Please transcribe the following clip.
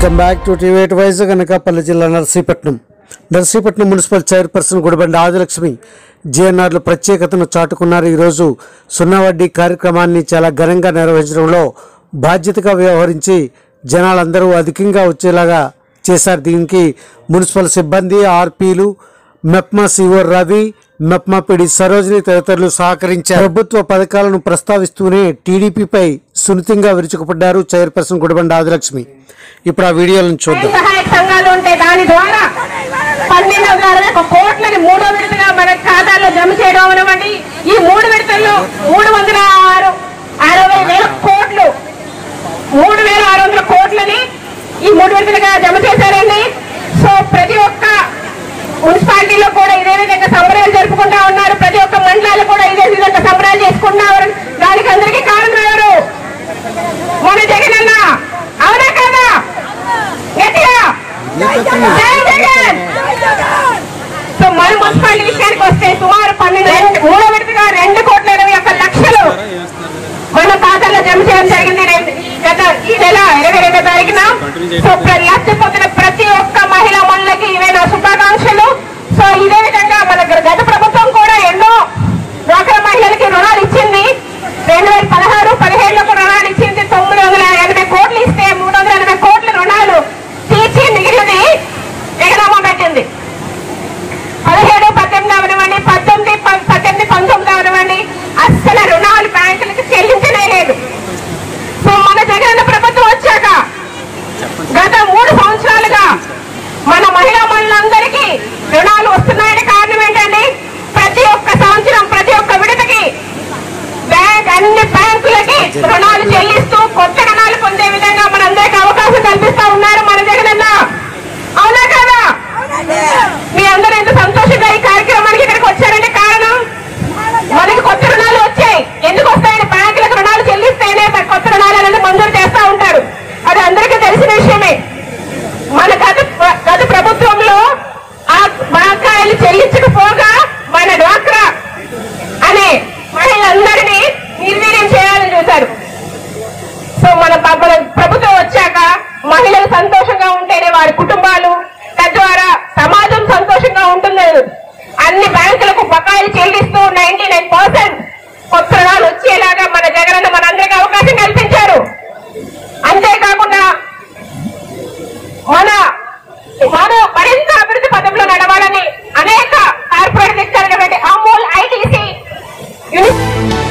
welcome back to TV eight wise Anakapalli జిల్లా Narsipatnam Narsipatnam municipal chairperson Gudibandi Adilakshmi జిఎన్ఆర్లు ప్రత్యేకతను చాటుకున్నారు ఈరోజు సున్నా వడ్డీ కార్యక్రమాన్ని చాలా ఘనంగా నిర్వహించడంలో బాధ్యతగా వ్యవహరించి జనాలందరూ అధికంగా వచ్చేలాగా చేశారు దీనికి మున్సిపల్ సిబ్బంది ఆర్పీలు మెప్మా సిఓ రవి మెప్మా పిడి సరోజిని తదితరులు సహకరించారు ప్రభుత్వ పథకాలను ప్రస్తావిస్తూనే టీడీపీపై సున్నితంగా విరుచుకుపడ్డారు చైర్పర్సన్ గుడిబండ ఆదిలక్ష్మి ఇప్పుడు ఆ వీడియోలను చూద్దాం సహాయక సంఘాలు ఉంటాయి దాని ద్వారా పన్నెండు వందల అరవై ఒక కోట్లని మూడో విడతగా మన ఖాతాలో జమ చేయడం అవనివ్వండి ఈ మూడు విడతల్లో మూడు వందల ఆరు అరవై వేల కోట్లు మూడు వేల ఆరు వందల కోట్లని ఈ మూడు విడతలుగా జమ చేశారండి సో ప్రతి ఒక్క మున్సిపాలిటీలో కూడా ఇదే విధంగా సంబరాలు జరుపుకుంటా ఉన్నారు ప్రతి ఒక్క మండలాలు కూడా ఇదే విధంగా సంబరాలు చేసుకుంటా ఉన్నారు దానికి అందరికీ కారణం ఎవరు మన జగన్ అన్న అవునా కదా గట్టిగా జై జగన్ సో మన మున్సిపాలిటీ విషయానికి వస్తే సుమారు పన్నెండు రెండు- మూడో విడతగా రెండు కోట్ల ఇరవై ఒక్క లక్షలు మన ఖాతాలో జమ చేయడం జరిగింది రెండు- గత ఈ నెల ఇరవై రెండో తారీఖున సో ప్ర- లబ్ధి పొందిన ప్రతి ఒక్క మహిళా మనులకి ఇవే నా శుభాకాంక్షలు సో ఇదే విధంగా మన గ- గత ప్రభుత్వం కూడా ఎన్నో డ్వాక్రా మహిళలకి రుణాలు ఇచ్చింది రెండు వేల పదహారు పదిహేడులకు రుణాలు ఇచ్చింది తొమ్మిది వందల ఎనభై కోట్లు ఇస్తే మూడు వందల ఎనభై కోట్ల రుణాలు తీర్చి మిగిలినది ఎగరామా పెట్టింది పదిహేడు పద్దెనిమిది అవనివ్వండి పద్దెనిమిది ప- పద్దెనిమిది పంతొమ్మిది అవనివ్వండి అస్సలు రుణాలు బ్యాంకులకు చెల్లించనే లేదు సో మన జగన్ ప్రభుత్వం వచ్చాక గత మూడు సంవత్సరాలుగా మన మహిళా మనులందరికీ రుణాలు వస్తున్నాయని కారణం ఏంటండి ప్రతి ఒక్క సంవత్సరం ప్రతి ఒక్క విడతకి బ్యాంక్ అన్ని బ్యాంకులకి రుణాలు చెల్లిస్తూ కొత్త రుణాలు పొందే విధంగా మనందరికీ అవకాశం కల్పిస్తా ఉన్నారు మన జగనన్న అవునా కదా మీ అందరూ ఎంత సంతోషంగా ఈ కార్యక్రమానికి ఇక్కడికి వచ్చారంటే కారణం మనకి కొత్త రుణాలు వచ్చాయి ఎందుకు వస్తాయని బ్యాంకులకు రుణాలు చెల్లిస్తేనే మన కొత్త రుణాలు అనేది మంజూరు చేస్తా ఉంటారు అది అందరికీ తెలిసిన విషయమే మన గత గత ప్రభుత్వంలో ఆ బకాయిలు చెల్లించకపోగా మన డ్వాక్రా అనే మహిళలందరినీ నిర్వీర్యం చేయాలని చూశారు సో మన ప- మన ప్రభుత్వం వచ్చాక మహిళలు సంతోషంగా ఉంటేనే వారి కుటుంబాలు తద్వారా సమాజం సంతోషంగా ఉంటుంది అన్ని బ్యాంకులకు బకాయిలు చెల్లిస్తూ నైన్టీ నైన్ పర్సెంట్ కొత్త రుణాలు వచ్చేలాగా మన జగనన్న మనందరికీ అవకాశం కల్పించారు అంతేకాకుండా మన మనం మరింత అభివృద్ధి పదంలో నడవాలని అనేక కార్పొరేట్ తీసుకెళ్ళినటువంటి అమూల్ ఐటీసీ యూనిట్